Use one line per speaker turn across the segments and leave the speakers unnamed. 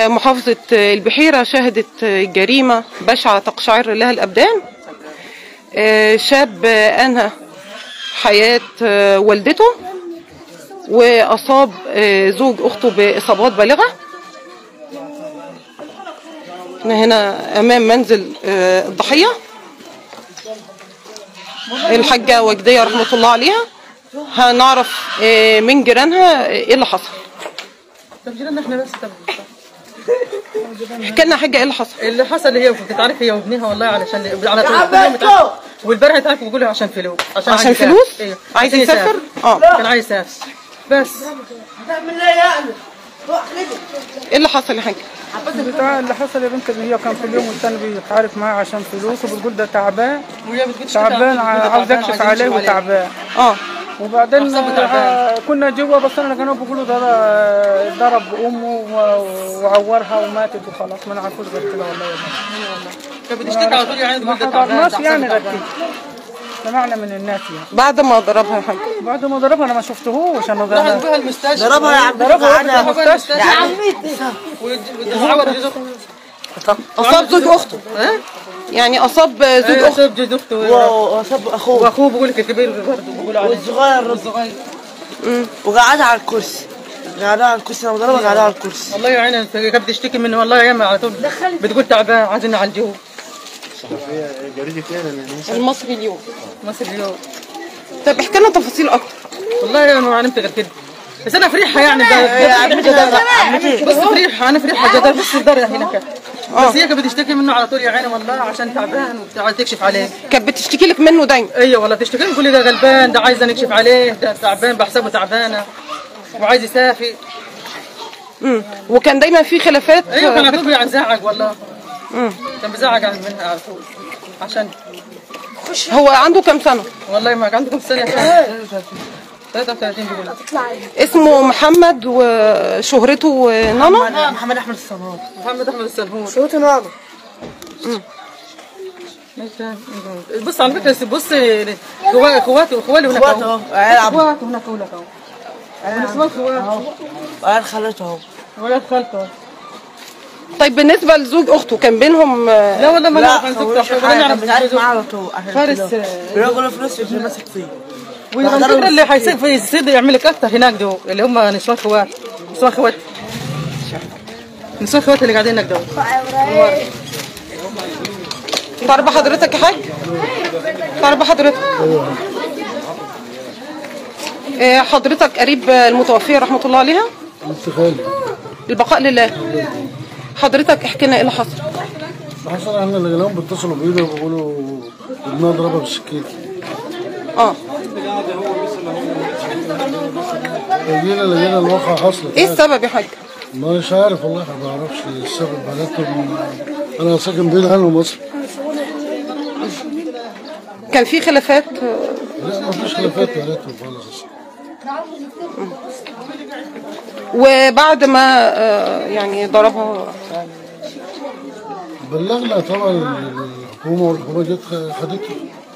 محافظة البحيرة شهدت جريمة بشعة تقشعر لها الأبدان آه، شاب أنهى حياة آه، والدته وأصاب آه، زوج أخته بإصابات بالغة احنا هنا أمام منزل آه، الضحية الحاجة وجدية رحمة الله عليها هنعرف آه، من جيرانها ايه اللي حصل
طب جيراننا احنا بس طب
احكي لنا حاجة ايه اللي حصل
اللي حصل هي كنت عارف هي وابنها والله علشان على طول كل يوم تعرف. والبارحه تعرف بيقولوا عشان فلوس عشان,
عشان
عايز يسافر.
فلوس؟
ايوه
عايز
عشان
يسافر؟ اه.
كان عايز يسافر بس
ايه اللي حصل يا حاجة
بتاع اللي حصل يا بنت اللي هي كان في اليوم والتاني بيتعارك معاه عشان فلوس وبتقول ده تعبان
وهي بتقول
تعبان عاوز اكشف عليه وتعبان
اه
وبعدين
أحسبه تعبان.
آه، كنا جوا بس انا كانوا بيقولوا ده آه، ضرب امه و- وعورها وماتت وخلاص ما نعرفوش غير كده والله يا بنت
كانت بتشتكي على طول يعني
ما
تقول ده تعبان
حضرناش
ده
يعني
أحسن
غير
تعبان.
كده سمعنا من الناس يعني
بعد ما ضربها يا حاجة
بعد ما ضربها انا ما شفتهوش انا
راحت
ضربها
بها المستشفى
ضربها يا عم
ضربها
ضربها
واحدة
راحت
في
بها
المستشفى
المستشفى وعور جوزته
اصاب زوج اخته
ها؟
يعني اصاب زوج
ايوه
اخته
شوف جوز اخته
وصب اخوه
واخوه بيقول لك الكبير برضه بيقول عليه
والصغير
والصغير
وقعدها على الكرسي قعدها على الكرسي لما ضربها قعدها على الكرسي
والله يا عيني كانت بتشتكي منه والله ياما على طول بتقول تعبان عايزين نعالجوه
المصري اليوم
مصر اليوم
طب احكي لنا تفاصيل اكتر
والله انا ما علمت غير كده بس انا فريحه يعني ده- بس فريحه انا فريحه ده بس الدار هناك بس هي كانت بتشتكي منه على طول يا عيني والله عشان تعبان وبتاع تكشف عليه
كانت بتشتكي لك منه دايما
ايوه والله بتشتكي لي تقول لي ده غلبان ده عايزه نكشف عليه ده تعبان بحسبه تعبانه وعايز يسافر
مم. وكان دايما في خلافات
ايوه كان على طول بيزعق والله كان بيزعق منها على طول عشان
هو عنده كام سنة
والله ما عنده كم سنه 33 بيقول
اسمه محمد وشهرته نانا
محمد احمد الصنار
محمد احمد السنهور
صوت نار
بص على فكره بص اخواته اخواته اخواله هناك
اخواته
اهو
اهو عيال عبد
اخواته هناك هناك اهو ونسوان اخواته
عيال خالته اهو
ولاد خالته
طيب بالنسبة لزوج أخته كان بينهم آه،
لا والله ما
لا
نعرف عن
هو
زوجته
مش
ولا
حاجه
نعرف
بيتعارك معاه
زوجته
على طول عشان
فارس
كده. بياكل فلوس اللي ماسك فيه
والفكره اللي حيصير في يصير يعمل لك اكتر هناك دول اللي هم نسوان خوات نسوان خوات نسوان خوات اللي قاعدين هناك دول
تعرف حضرتك يا حاج؟ تعرف حضرتك؟ آه، حضرتك قريب المتوفية رحمة الله عليها؟ البقاء لله حضرتك احكي لنا ايه اللي حصل
حصل احنا لقيناهم بيتصلوا بينا وبيقولوا ابنها ضربها بالسكين
اه
جينا لقينا الواقع حصلت
ايه السبب يا حاج؟
مش عارف والله ما بعرفش السبب بناتهم انا ساكن بعيد عنهم اصلا
كان في خلافات آه،
لا ما فيش خلافات بناتهم خالص اصلا
وبعد ما آه، يعني ضربها
بلغنا طبعا الحكومه والحكومه جت خدته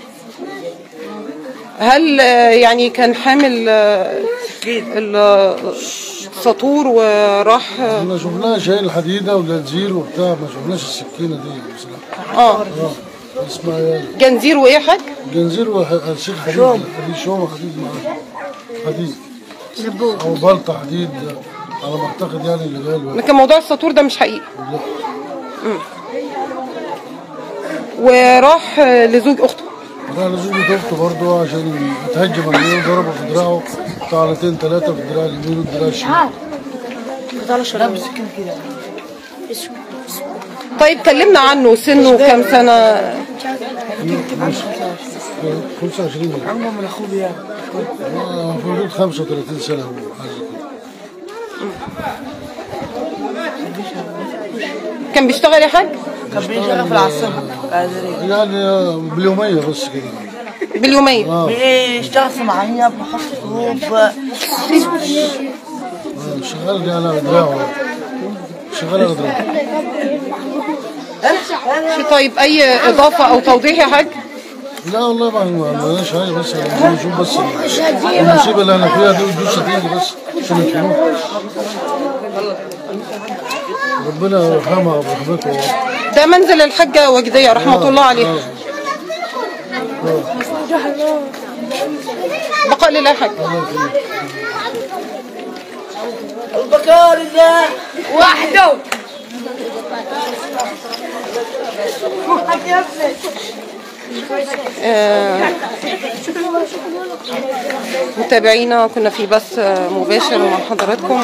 هل آه، يعني كان حامل آه، ال- السطور وراح آه،
احنا شفناها شايل حديده وجنزير وبتاع ما شفناش السكينه دي بصراحه
اه
اه اسمها يعني
جنزير وايه يا حاج؟
جنزير وسيخ حديد حديد شومه حديد معاه حديد او بلطه حديد على ما اعتقد يعني اللي قال
لكن موضوع السطور ده مش حقيقي
لا.
مم. وراح آه، لزوج اخته
راح لزوجة اخته برضه عشان اتهجم عليه وضربه في دراعه طعنتين ثلاثه في الدراع اليمين والدراع الشمال
قطع له شراب بالسكين كده
طيب كلمنا عنه سنه كام سنة
25 سنه
عمه من اخوه يعني
آه، في حدود 35 سنه هو حاجه كده
كان بيشتغل يا حاج؟
كان بيشتغل في العاصمه قادرين
يعني آه، باليوميه بس كده
باليومية
اه
بيشتغل صناعيه بحط طوب
آه، شغال يعني على دراعه شغال على دراعه
في طيب أي إضافة أو توضيح يا حاج؟
لا والله ما ما مالناش حاجه بس عايزين نشوف بس المصيبه اللي احنا فيها دي والجثه تيجي بس عشان الفلوس ربنا يرحمها برحمته
ده منزل الحاجة وجدية رحمة الله عليها بقاء لله يا حاج
البقاء لله وحده
آه، متابعينا كنا في بث آه، مباشر مع حضراتكم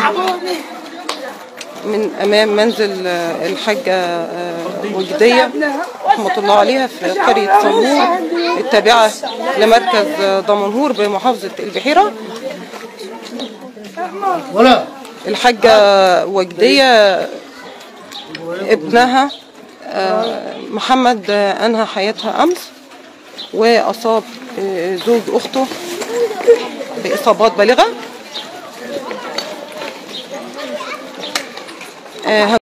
من امام منزل آه، الحاجه آه، وجديه رحمه الله عليها في قريه صمود التابعه لمركز آه، دمنهور بمحافظه البحيره
ولا
الحاجه وجديه ابنها آه، محمد آه، انهى حياتها امس واصاب آه، زوج اخته باصابات بالغه آه،